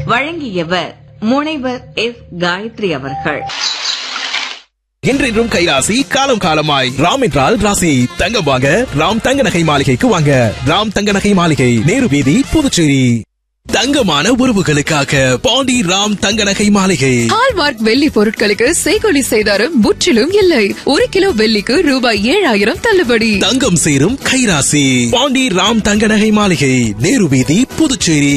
வழங்கியவர் முனைவர் எஸ் காயத்ரி அவர்கள் என்றென்றும் கைராசி காலம் காலமாய் ராம் என்றால் ராசி தங்கம் வாங்க ராம் தங்க நகை மாளிகைக்கு வாங்க ராம் தங்க நகை மாளிகை நேரு வீதி புதுச்சேரி தங்கமான உறவுகளுக்காக பாண்டி ராம் தங்க நகை மாளிகை ஹால்மார்க் வெள்ளி பொருட்களுக்கு செய்கொலி செய்தாரும் முற்றிலும் இல்லை ஒரு கிலோ வெள்ளிக்கு ரூபாய் ஏழாயிரம் தள்ளுபடி தங்கம் சேரும் கைராசி பாண்டி ராம் தங்க நகை மாளிகை நேரு வீதி புதுச்சேரி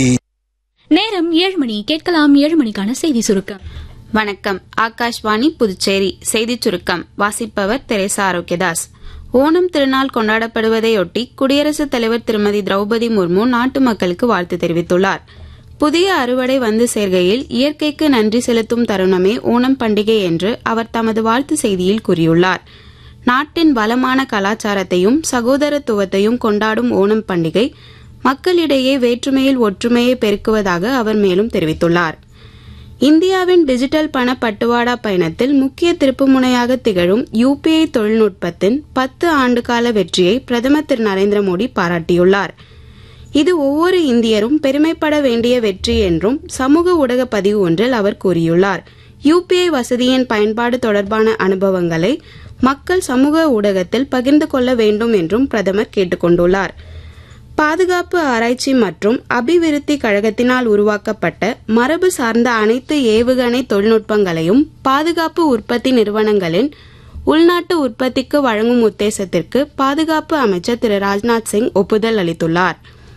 நேரம் ஏழு மணி கேட்கலாம் ஏழு மணிக்கான செய்தி சுருக்கம் வணக்கம் ஆகாஷ்வாணி புதுச்சேரி செய்திச் சுருக்கம் வாசிப்பவர் தெரேசா ஆரோக்கியதாஸ் ஓணம் திருநாள் கொண்டாடப்படுவதையொட்டி குடியரசுத் தலைவர் திருமதி திரௌபதி முர்மு நாட்டு மக்களுக்கு வாழ்த்து தெரிவித்துள்ளார் புதிய அறுவடை வந்து சேர்கையில் இயற்கைக்கு நன்றி செலுத்தும் தருணமே ஓணம் பண்டிகை என்று அவர் தமது வாழ்த்து செய்தியில் கூறியுள்ளார் நாட்டின் வளமான கலாச்சாரத்தையும் சகோதரத்துவத்தையும் கொண்டாடும் ஓணம் பண்டிகை மக்களிடையே வேற்றுமையில் ஒற்றுமையை பெருக்குவதாக அவர் மேலும் தெரிவித்துள்ளார் இந்தியாவின் டிஜிட்டல் பண பட்டுவாடா பயணத்தில் முக்கிய திருப்புமுனையாக திகழும் யுபிஐ தொழில்நுட்பத்தின் பத்து ஆண்டுகால வெற்றியை பிரதமர் திரு நரேந்திர மோடி பாராட்டியுள்ளார் இது ஒவ்வொரு இந்தியரும் பெருமைப்பட வேண்டிய வெற்றி என்றும் சமூக ஊடக பதிவு ஒன்றில் அவர் கூறியுள்ளார் யுபிஐ வசதியின் பயன்பாடு தொடர்பான அனுபவங்களை மக்கள் சமூக ஊடகத்தில் பகிர்ந்து கொள்ள வேண்டும் என்றும் பிரதமர் கேட்டுக் கொண்டுள்ளார் பாதுகாப்பு ஆராய்ச்சி மற்றும் அபிவிருத்தி கழகத்தினால் உருவாக்கப்பட்ட மரபு சார்ந்த அனைத்து ஏவுகணை தொழில்நுட்பங்களையும் பாதுகாப்பு உற்பத்தி நிறுவனங்களின் உள்நாட்டு உற்பத்திக்கு வழங்கும் உத்தேசத்திற்கு பாதுகாப்பு அமைச்சர் திரு ராஜ்நாத் சிங் ஒப்புதல் அளித்துள்ளார்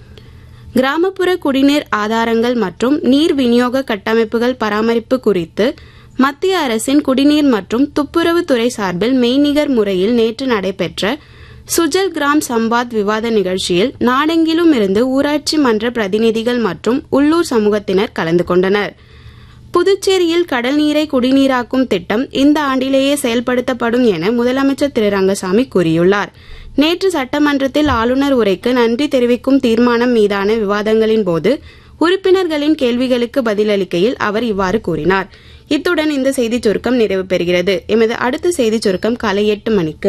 கிராமப்புற குடிநீர் ஆதாரங்கள் மற்றும் நீர் விநியோக கட்டமைப்புகள் பராமரிப்பு குறித்து மத்திய அரசின் குடிநீர் மற்றும் துப்புரவுத்துறை சார்பில் மெய்நிகர் முறையில் நேற்று நடைபெற்ற சுஜல் கிராம் சம்பாத் விவாத நிகழ்ச்சியில் நாடெங்கிலும் இருந்து ஊராட்சி மன்ற பிரதிநிதிகள் மற்றும் உள்ளூர் சமூகத்தினர் கலந்து கொண்டனர் புதுச்சேரியில் கடல் நீரை குடிநீராக்கும் திட்டம் இந்த ஆண்டிலேயே செயல்படுத்தப்படும் என முதலமைச்சர் திரு ரங்கசாமி கூறியுள்ளார் நேற்று சட்டமன்றத்தில் ஆளுநர் உரைக்கு நன்றி தெரிவிக்கும் தீர்மானம் மீதான விவாதங்களின் போது உறுப்பினர்களின் கேள்விகளுக்கு பதிலளிக்கையில் அவர் இவ்வாறு கூறினார் இத்துடன் இந்த செய்திச் சுருக்கம் நிறைவு பெறுகிறது எமது அடுத்த செய்திச் சுருக்கம் காலை எட்டு மணிக்கு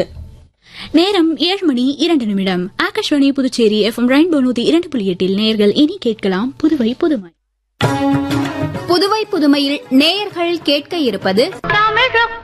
நேரம் ஏழு மணி இரண்டு நிமிடம் ஆகாஷ்வாணி புதுச்சேரி எஃப்எம் ரெயின்போ நூத்தி இரண்டு புள்ளி எட்டில் நேயர்கள் இனி கேட்கலாம் புதுவை புதுமை புதுவை புதுமையில் நேயர்கள் கேட்க இருப்பது